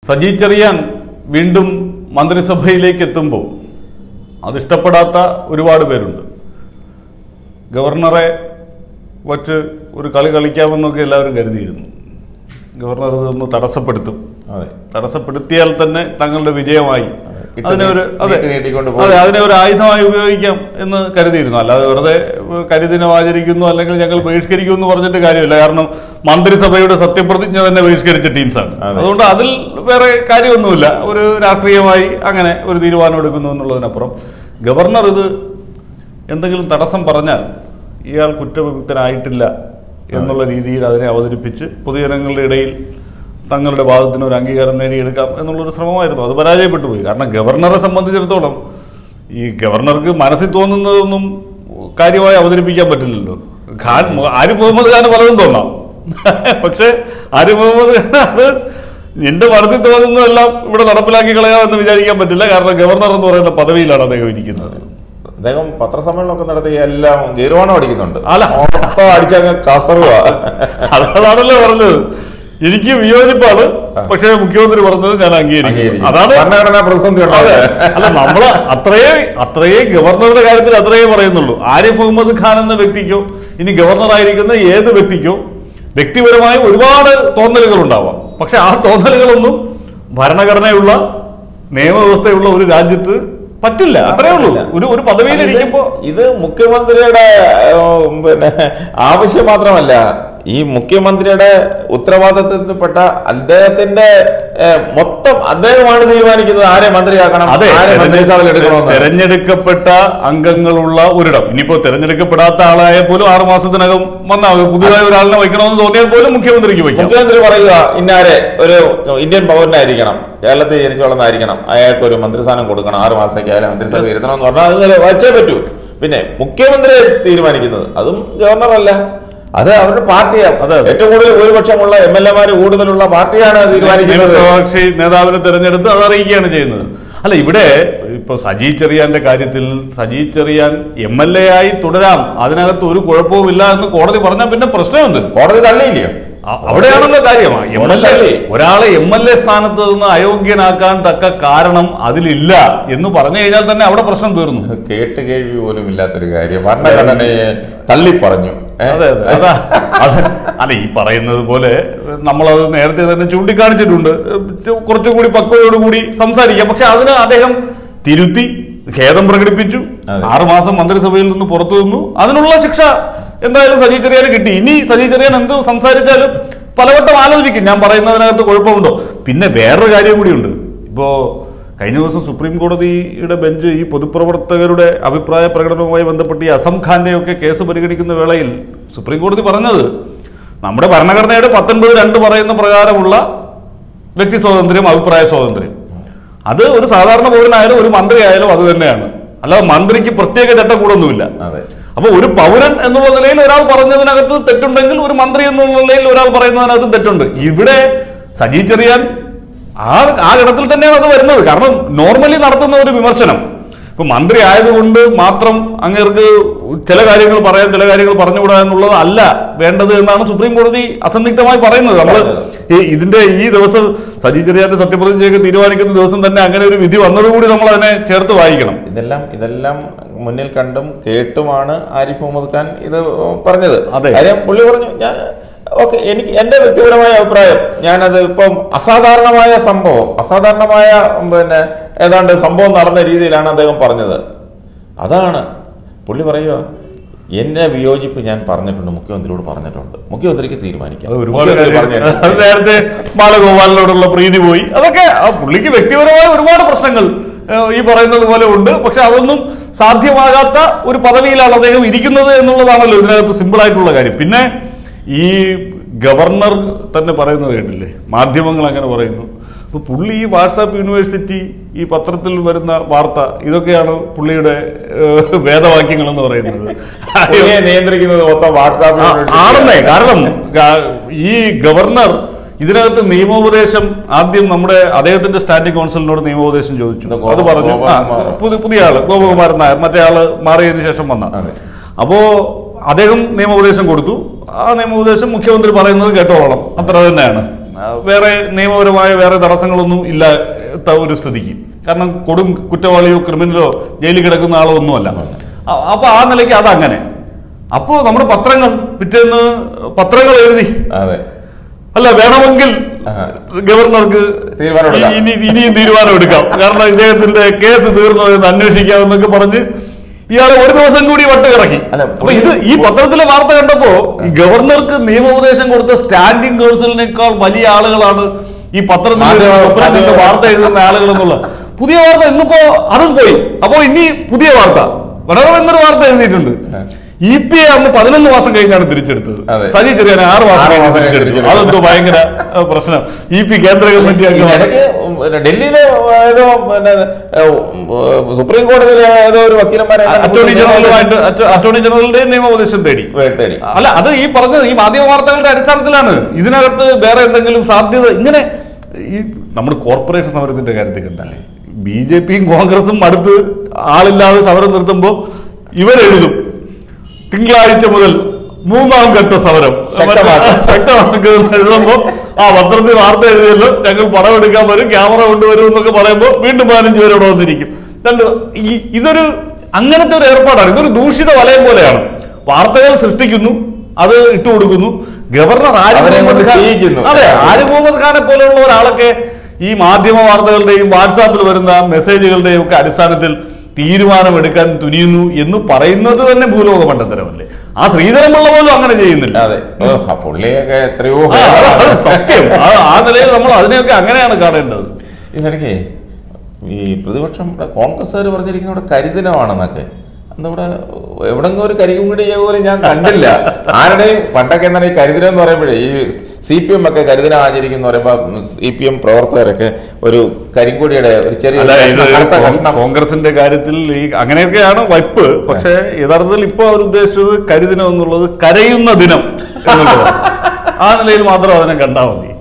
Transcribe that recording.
സജി ചെറിയാൻ വീണ്ടും മന്ത്രിസഭയിലേക്ക് എത്തുമ്പോൾ അതിഷ്ടപ്പെടാത്ത ഒരുപാട് പേരുണ്ട് ഗവർണറെ വച്ച് ഒരു കളി കളിക്കാമെന്നൊക്കെ എല്ലാവരും കരുതിയിരുന്നു ഗവർണർ ഇതൊന്ന് തടസ്സപ്പെടുത്തും അതെ തടസ്സപ്പെടുത്തിയാൽ തന്നെ തങ്ങളുടെ വിജയമായി ഇട്ട് അതിനെ ഒരു അതെ നീട്ടി നീട്ടിക്കൊണ്ട് പോകും. അതെ അതിനെ ഒരു ആയുധമായി ഉപയോഗിക്കാം എന്ന് കരുതിയിരുന്നു അല്ലാതെ വെറുതെ ഏഹ്, കരിദിനം ആചരിക്കുന്നു അല്ലെങ്കിൽ ഞങ്ങൾ ബഹിഷ്കരിക്കുന്നു എന്ന് പറഞ്ഞിട്ട് കാര്യമില്ല കാരണം മന്ത്രിസഭയുടെ സത്യപ്രതിജ്ഞ തന്നെ ബഹിഷ്കരിച്ച ടീംസാണ് അതെ. അതുകൊണ്ട് അതിൽ വേറെ കാര്യമൊന്നുമില്ല ഒരു രാഷ്ട്രീയമായി അങ്ങനെ ഒരു തീരുമാനം എടുക്കുന്നു എന്നുള്ളതിനപ്പുറം ഗവർണർ ഇത് എന്തെങ്കിലും തടസ്സം പറഞ്ഞാൽ ഇയാൾ കുറ്റവിമുക്തനായിട്ടില്ല എന്നുള്ള രീതിയിൽ അതിനെ അവതരിപ്പിച്ച് പൊതുജനങ്ങളുടെ ഇടയിൽ തങ്ങളുടെ ഭാഗത്തിന് ഒരു അംഗീകാരം നേടിയെടുക്കാം എന്നുള്ളൊരു ശ്രമമായിരുന്നു അത് പരാജയപ്പെട്ടു പോയി കാരണം ഗവർണറെ സംബന്ധിച്ചിടത്തോളം ഈ ഗവർണർക്ക് മനസ്സിൽ തോന്നുന്നതൊന്നും കാര്യമായി അവതരിപ്പിക്കാൻ പറ്റില്ലല്ലോ ഖാൻ ആരിഫ് മുഹമ്മദ് ഖാന് പലതും തോന്നാം പക്ഷേ ആരിഫ് മുഹമ്മദ് ഖാൻ അത് നിന്റെ മനസ്സിൽ തോന്നുന്നതെല്ലാം ഇവിടെ നടപ്പിലാക്കി കളയാമെന്ന് വിചാരിക്കാൻ പറ്റില്ല കാരണം ഗവർണർ എന്ന് പറയുന്ന പദവിയിലാണ് അദ്ദേഹം ഇരിക്കുന്നത് അദ്ദേഹം പത്രസമ്മേളനമൊക്കെ നടത്തി എല്ലാം ഗീർവാണം അടിക്കുന്നുണ്ട് അല്ല. മൊത്തം അടിച്ചങ്ങ് കസറുവാ അതാണല്ലോ പറഞ്ഞത് എനിക്ക് വിയോജിപ്പാണ് പക്ഷേ മുഖ്യമന്ത്രി പറഞ്ഞത് ഞാൻ അംഗീകരിക്കും അംഗീകരിക്കും. അതാണ് ഭരണഘടനാ പ്രതിസന്ധി അതെ. ഉണ്ടാവില്ല അല്ല നമ്മള് അത്രയേ അത്രയേ ഗവർണറുടെ കാര്യത്തിൽ അത്രയേ പറയുന്നുള്ളൂ ആരിഫ് മുഹമ്മദ് ഖാൻ എന്ന വ്യക്തിക്കോ ഇനി ഗവർണർ ആയിരിക്കുന്ന ഏത് വ്യക്തിക്കോ വ്യക്തിപരമായ ഒരുപാട് തോന്നലുകൾ ഉണ്ടാവാം പക്ഷെ ആ തോന്നലുകളൊന്നും ഭരണഘടനയുള്ള നിയമവ്യവസ്ഥയുള്ള ഒരു രാജ്യത്ത് പറ്റില്ല അത്രേ ഉള്ളൂ ഒരു ഒരു പദവിയിൽ ഇരിക്കുമ്പോ ഇത് മുഖ്യമന്ത്രിയുടെ ഏഹ്, പിന്നെ ആവശ്യം മാത്രമല്ല ഈ മുഖ്യമന്ത്രിയുടെ ഉത്തരവാദിത്തത്തിൽപ്പെട്ട അദ്ദേഹത്തിന്റെ ഏഹ്, മൊത്തം അദ്ദേഹമാണ് തീരുമാനിക്കുന്നത് ആരെ മന്ത്രിയാക്കണം അതെ ആരെ മന്ത്രിസഭയിൽ എടുക്കണമെന്ന് തെരഞ്ഞെടുക്കപ്പെട്ട അംഗങ്ങളുള്ള ഒരിടം ഇനിയിപ്പോ തെരഞ്ഞെടുക്കപ്പെടാത്ത ആളായ പോലും ആറു മാസത്തിനകം വന്നാൽ മതി. പുതിയതായി ഒരാളിനെ വയ്ക്കണമെന്ന് തോന്നിയാൽ പോലും മുഖ്യമന്ത്രിക്ക് വയ്ക്കാം മുഖ്യമന്ത്രി പറയുക ഇന്നാരെ ഒരു ഇന്ത്യൻ പൗരനായിരിക്കണം കേരളത്തിൽ ജനിച്ചു വളർന്നായിരിക്കണം അയാൾക്ക് ഒരു മന്ത്രിസ്ഥാനം കൊടുക്കണം ആറ് മാസത്തേക്ക് അയാളെ മന്ത്രിസഭ ഇരുത്തണം എന്ന് പറഞ്ഞാൽ അത് വച്ചേ പറ്റൂ പിന്നെ മുഖ്യമന്ത്രി തീരുമാനിക്കുന്നത് അതും ഗവർണറല്ല അത് അവരുടെ പാർട്ടിയാണ് അതെ, അതെ. ഏറ്റവും കൂടുതൽ ഭൂരിപക്ഷമുള്ള എം എൽ എമാര് കൂടുതലുള്ള പാർട്ടിയാണ് തീരുമാനിക്കുന്നത് നിയമസഭാകക്ഷി നേതാവിനെ തെരഞ്ഞെടുത്ത് അത് അറിയിക്കുകയാണ് ചെയ്യുന്നത് അല്ല ഇവിടെ ഇപ്പൊ സജി ചെറിയാന്റെ കാര്യത്തിൽ Saji Cheriyan M L A ആയി തുടരാം അതിനകത്ത് ഒരു കുഴപ്പവുമില്ല എന്ന് കോടതി പറഞ്ഞാൽ പിന്നെ പ്രശ്നമുണ്ട് കോടതി തള്ളിയില്ലയോ അ- അവിടെയാണല്ലോ കാര്യം എം എൽ എ ഉണ്ടല്ലേ? ഒരാളെ എം എൽ എ സ്ഥാനത്ത് നിന്ന് അയോഗ്യനാക്കാൻ തക്ക കാരണം അതിലില്ല എന്ന് പറഞ്ഞു കഴിഞ്ഞാൽ തന്നെ അവിടെ പ്രശ്നം തീർന്നു കേട്ട് കേൾവി പോലും ഇല്ലാത്തൊരു കാര്യം ഭരണഘടനയെ തള്ളി പറഞ്ഞു ഏ? അതെ അതെ അതാ അത് അല്ല ഈ പറയുന്നത് പോലെ നമ്മളത് നേരത്തെ തന്നെ ചൂണ്ടിക്കാണിച്ചിട്ടുണ്ട് ഏഹ് കുറച്ചുകൂടി പക്വതയോടുകൂടി സംസാരിക്കാം പക്ഷെ അതിന് അദ്ദേഹം തിരുത്തി ഖേദം പ്രകടിപ്പിച്ചു അതെ. ആറുമാസം മന്ത്രിസഭയിൽ നിന്ന് പുറത്തു നിന്നു അതിനുള്ള ശിക്ഷ എന്തായാലും സജി ചെറിയാന് കിട്ടി ഇനി സജി ചെറിയാൻ എന്ത് സംസാരിച്ചാലും പലവട്ടം ആലോചിക്കും ഞാൻ പറയുന്നതിനകത്ത് കുഴപ്പമുണ്ടോ പിന്നെ വേറൊരു കാര്യം കൂടിയുണ്ട് ഇപ്പോ കഴിഞ്ഞ ദിവസം സുപ്രീം കോടതിയുടെ ബെഞ്ച് ഈ പൊതുപ്രവർത്തകരുടെ അഭിപ്രായ പ്രകടനവുമായി ബന്ധപ്പെട്ട് ഈ അസം ഖാന്റെയൊക്കെ കേസ് പരിഗണിക്കുന്ന വേളയിൽ സുപ്രീം കോടതി പറഞ്ഞത് നമ്മുടെ ഭരണഘടനയുടെ പത്തൊൻപത് രണ്ട് പറയുന്ന പ്രകാരമുള്ള വ്യക്തി സ്വാതന്ത്ര്യം അഭിപ്രായ സ്വാതന്ത്ര്യം അത് ഒരു സാധാരണ പൗരനായാലും ഒരു മന്ത്രി ആയാലും അത് തന്നെയാണ് അല്ലാതെ മന്ത്രിക്ക് പ്രത്യേക ചട്ടക്കൂടൊന്നുമില്ല അതെ അപ്പൊ ഒരു പൗരൻ എന്നുള്ള നിലയിൽ ഒരാൾ പറഞ്ഞതിനകത്ത് തെറ്റുണ്ടെങ്കിൽ ഒരു മന്ത്രി എന്നുള്ള നിലയിൽ ഒരാൾ പറയുന്നതിനകത്ത് തെറ്റുണ്ട് ഇവിടെ സജി ചെറിയാൻ ആ ആ ഗണത്തിൽ തന്നെയാണ് അത് വരുന്നത് കാരണം നോർമലി നടത്തുന്ന ഒരു വിമർശനം ഇപ്പൊ മന്ത്രി ആയതുകൊണ്ട് മാത്രം അങ്ങേർക്ക് ചില കാര്യങ്ങൾ പറയാൻ ചില കാര്യങ്ങൾ പറഞ്ഞുകൂടാ എന്നുള്ളത് അല്ല വേണ്ടത് എന്നാണ് സുപ്രീം കോടതി അസന്നിഗ്ധമായി പറയുന്നത് നമ്മൾ ഈ ഇതിന്റെ ഈ ദിവസം സജി ചെറിയാന്റെ സത്യപ്രതിജ്ഞയൊക്കെ തീരുമാനിക്കുന്ന ദിവസം തന്നെ അങ്ങനെ ഒരു വിധി വന്നതുകൂടി നമ്മൾ അതിനെ ചേർത്ത് വായിക്കണം ഇതെല്ലാം ഇതെല്ലാം മുന്നിൽ കണ്ടും കേട്ടുമാണ് ആരിഫ് മുഹമ്മദ് ഖാൻ ഇത് പറഞ്ഞത് അതെ. കാര്യം പുള്ളി പറഞ്ഞു ഞാൻ ഓക്കെ എനിക്ക് എന്റെ വ്യക്തിപരമായ അഭിപ്രായം ഞാനത് ഇപ്പം അസാധാരണമായ സംഭവം അസാധാരണമായ പിന്നെ ഏതാണ്ട് സംഭവം നടന്ന രീതിയിലാണ് അദ്ദേഹം പറഞ്ഞത് അതാണ് പുള്ളി പറയുക എന്റെ വിയോജിപ്പ് ഞാൻ പറഞ്ഞിട്ടുണ്ട് മുഖ്യമന്ത്രിയോട് പറഞ്ഞിട്ടുണ്ട് മുഖ്യമന്ത്രിക്ക് തീരുമാനിക്കാം അത് ഒരുപാട് മുഖ്യമന്ത്രി കാര്യം- പറഞ്ഞിട്ടുണ്ട്. അത് നേരത്തെ ബാലഗോപാലിനോടുള്ള പ്രീതി പോയി അതൊക്കെ ആ പുള്ളിക്ക് വ്യക്തിപരമായ ഒരുപാട് പ്രശ്നങ്ങൾ ഏഹ്, ഈ പറയുന്നത് പോലെ ഉണ്ട് പക്ഷെ അതൊന്നും സാധ്യമാകാത്ത ഒരു പദവിയിലാണ് അദ്ദേഹം ഇരിക്കുന്നത് എന്നുള്ളതാണല്ലോ ഇതിനകത്ത് സിമ്പിൾ ആയിട്ടുള്ള കാര്യം പിന്നെ ഈ ഗവർണർ തന്നെ പറയുന്നത് കേട്ടില്ലേ മാധ്യമങ്ങൾ അങ്ങനെ പറയുന്നു അപ്പൊ പുള്ളി ഈ വാട്സാപ്പ് യൂണിവേഴ്സിറ്റി ഈ പത്രത്തിൽ വരുന്ന വാർത്ത ഇതൊക്കെയാണ് പുള്ളിയുടെ ഏഹ്, വേദവാക്യങ്ങൾ എന്ന് പറയുന്നത് പുള്ളിയെ നിയന്ത്രിക്കുന്നത് മൊത്തം വാട്സാപ്പ് ആ, ആണെന്നേ കാരണം ഗ- ഈ ഗവർണർ ഇതിനകത്ത് നിയമോപദേശം ആദ്യം നമ്മുടെ അദ്ദേഹത്തിന്റെ സ്റ്റാൻഡിംഗ് കൗൺസിലിനോട് നിയമോപദേശം ചോദിച്ചു ഇത് ഗോപ- അത് പറഞ്ഞു ആ, ഗോപകുമാർ. പുതിയ പുതിയ ആള് ഗോപകുമാരൻ നായർ മറ്റേ ആള് മാറിയതിനു ശേഷം വന്ന അതെ. അപ്പോ അദ്ദേഹം നിയമോപദേശം കൊടുത്തു ആ നിയമോപദേശം മുഖ്യമന്ത്രി പറയുന്നത് കേട്ടോളണം അത്ര തന്നെയാണ് ആ, വേറെ നിയമപരമായ വേറെ തടസ്സങ്ങളൊന്നും ഇല്ലാത്ത ഒരു സ്ഥിതിക്ക് കാരണം കൊടും കുറ്റവാളിയോ ക്രിമിനലോ ജയിലിൽ കിടക്കുന്ന ആളോ ഒന്നുമല്ല അ- അപ്പൊ ആ നിലയ്ക്ക് അതങ്ങനെ അപ്പോ നമ്മുടെ പത്രങ്ങൾ പിറ്റേന്ന് പത്രങ്ങൾ എഴുതി അതെ അല്ല വേണമെങ്കിൽ ആഹാ. ഗവർണർക്ക് തീരുമാനമെടുക്കാം. ഇനി ഇനിയും തീരുമാനം എടുക്കാം കാരണം ഇദ്ദേഹത്തിന്റെ കേസ് തീർന്നോ എന്ന് അന്വേഷിക്കാമെന്നൊക്കെ പറഞ്ഞ് ഇയാളെ ഒരു ദിവസം കൂടി വട്ട് കറക്കി അല്ല, അപ്പൊ ഇത് ഈ പത്രത്തിലെ വാർത്ത കണ്ടപ്പോ ഈ ഗവർണർക്ക് നിയമോപദേശം കൊടുത്ത സ്റ്റാൻഡിംഗ് കൗൺസിലിനേക്കാൾ വലിയ ആളുകളാണ് ഈ പത്രത്തിൽ മാധ്യമ- സുപ്രീം കോടതി മാധ്യമ- വാർത്ത എഴുതുന്ന ആളുകൾ എന്നുള്ള പുതിയ വാർത്ത ഇന്നിപ്പോ അതും പോയി അപ്പോ ഇനി പുതിയ വാർത്ത വളരെ എന്നൊരു വാർത്ത എഴുതിയിട്ടുണ്ട് ഇ പി എ അന്ന് പതിനൊന്ന് മാസം കഴിഞ്ഞാണ് തിരിച്ചെടുത്തത് അതെ. സജി ചെറിയാൻ ആറ് മാസം ആറ് കഴിഞ്ഞ് മാസം കഴിഞ്ഞ് തിരിച്ചെടുത്തു തിരിച്ചെടുത്തു. അതെന്തോ ഭയങ്കര ഏഹ്, പ്രശ്നം ഇ പി കേന്ദ്ര കമ്മിറ്റി അംഗമാണ് ഇടയ്ക്ക് പിന്നെ ഡൽഹിയിലെ ഏതോ പിന്നെ ഏഹ്, സുപ്രീം കോടതിയിലെ ഏതോ ഒരു വക്കീലന്മാരെ അറ്റോർണി ജനറലുമായിട്ട് അറ്റോ- അറ്റോർണി ജനറലിന്റെ നിയമോപദേശം തേടി തേടി അല്ല അത് ഈ പറഞ്ഞത് ഈ മാധ്യമ വാർത്തകളുടെ അടിസ്ഥാനത്തിലാണ് ഇതിനകത്ത് വേറെ എന്തെങ്കിലും സാധ്യത ഇങ്ങനെ ഈ നമ്മുടെ കോർപ്പറേഷൻ സമരത്തിന്റെ കാര്യത്തിൽ കണ്ടല്ലേ ബി ജെ പിയും കോൺഗ്രസും അടുത്ത് ആളില്ലാതെ സമരം നിർത്തുമ്പോൾ ഇവരെഴുതും തിങ്കളാഴ്ച മുതൽ മൂന്നാം ഘട്ട സമരം ശക്തമാക്കും. ശക്തമാക്കും എഴുതുമ്പോ ആ പത്രത്തിൽ വാർത്ത എഴുതിയല്ലോ ഞങ്ങൾ പടം എടുക്കാൻ വരും ക്യാമറ കൊണ്ടുവരും എന്നൊക്കെ പറയുമ്പോൾ വീണ്ടും പതിനഞ്ച് പേര് ഇവിടെ വന്നിരിക്കും രണ്ട് ഈ ഇതൊരു അങ്ങനത്തെ ഒരു ഏർപ്പാടാണ് ഇതൊരു ദൂഷിത വലയം പോലെയാണ് വാർത്തകൾ സൃഷ്ടിക്കുന്നു അത് ഇട്ടുകൊടുക്കുന്നു ഗവർണർ ആരിഫ് അവരെ കൊണ്ട് മുഹമ്മദ് ഖാൻ- ചെയ്യിക്കുന്നു. അതെ ആരിഫ് മുഹമ്മദ് ഖാനെ പോലെയുള്ള ഒരാളൊക്കെ ഈ മാധ്യമ വാർത്തകളുടെയും വാട്സാപ്പിൽ വരുന്ന മെസ്സേജുകളുടെയും ഒക്കെ അടിസ്ഥാനത്തിൽ തീരുമാനമെടുക്കാൻ തുനിയുന്നു എന്ന് പറയുന്നത് തന്നെ ഭൂലോക മണ്ടത്തരമല്ലേ ആ ശ്രീധരമുള്ള പോലും അങ്ങനെ ചെയ്യുന്നില്ല അതെ ഓ, ആ പുള്ളിയൊക്കെ എത്രയോ ആ, അത് അത് സത്യം ആ ആ നിലയിൽ നമ്മൾ അതിനെയൊക്കെ അങ്ങനെയാണ് കാണേണ്ടത് ഇതിനിടയ്ക്ക് ഈ പ്രതിപക്ഷം ഇവിടെ കോൺഗ്രസ്സുകാർ പറഞ്ഞിരിക്കുന്ന ഇവിടെ കരിദിനമാണെന്നൊക്കെ അന്നിവിടെ എവിടെങ്കിലും ഒരു കരികുങ്കിടി പോലും ഞാൻ കണ്ടില്ല ആരുടെയും പണ്ടൊക്കെ എന്താണ് ഈ കരിദിനം എന്ന് പറയുമ്പോഴേ ഈ സി പി എം ഒക്കെ കരിദിനം ആചരിക്കുന്ന പറയുമ്പോൾ സി പി എം പ്രവർത്തകരൊക്കെ ഒരു കരിങ്കൊടിയുടെ ഒരു ചെറിയ അല്ല ഇത് കറുത്ത കോ- കഷ്ണം കോൺഗ്രസിന്റെ കാര്യത്തിൽ ഈ അങ്ങനെയൊക്കെയാണ് വൈപ്പ് പക്ഷേ യഥാർത്ഥത്തിൽ ഇപ്പൊ അവർ ഉദ്ദേശിച്ചത് കരിദിനം എന്നുള്ളത് കരയുന്ന ദിനം എന്നുള്ളതാണ്. ആ നിലയിൽ മാത്രം അതിനെ കണ്ടാൽ മതി